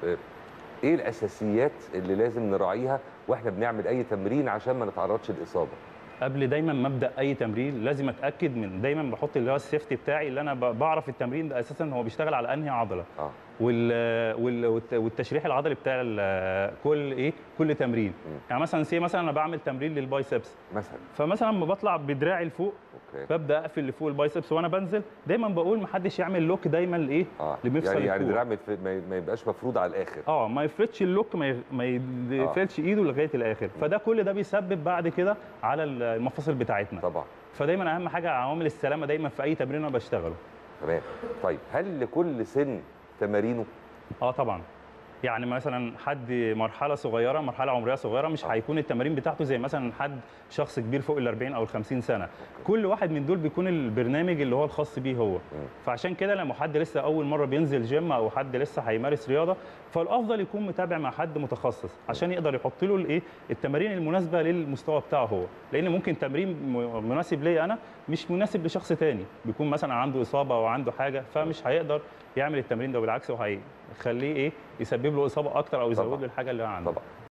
آه، ايه الاساسيات اللي لازم نراعيها واحنا بنعمل اي تمرين عشان ما نتعرضش لاصابه قبل دايما ما ابدا اي تمرين لازم اتاكد من دايما بحط اللي هو السيفتي بتاعي اللي انا ب- بعرف التمرين ده اساسا هو بيشتغل على انهي عضله اه وال وال والت- والتشريح العضلي بتاع ال- كل ايه كل تمرين يعني مثلا سي مثلا انا بعمل تمرين للبايسبس مثلا فمثلا لما بطلع بدراعي لفوق اوكي ببدا اقفل لفوق البايسبس وانا بنزل دايما بقول محدش يعمل لوك دايما لايه اه لمفصل يعني يعني الكوع. دراع ما يتف- ما ما يبقاش مفروض على الاخر اه ما يفردش اللوك ما ي- ما يقفلش ايده لغايه الاخر فده كل ده بيسبب بعد كده على المفاصل بتاعتنا طبعا فدايما اهم حاجه عوامل السلامه دايما في اي تمرين انا بشتغله تمام طيب هل لكل سن تمارينه اه طبعا يعني مثلا حد مرحله صغيره مرحله عمريه صغيره مش هيكون التمارين بتاعته زي مثلا حد شخص كبير فوق ال 40 او ال 50 سنه كل واحد من دول بيكون البرنامج اللي هو الخاص بيه هو فعشان كده لما حد لسه اول مره بينزل جيم او حد لسه هيمارس رياضه فالافضل يكون متابع مع حد متخصص عشان يقدر يحط له الايه التمارين المناسبه للمستوى بتاعه هو لان ممكن تمرين م- مناسب ليا انا مش مناسب لشخص تاني بيكون مثلا عنده اصابه او عنده حاجه فمش هيقدر يعمل التمرين ده بالعكس وهيخليه ايه يسبب له اصابه اكتر او يزود طبعاً. له الحاجه اللي عنده طبعا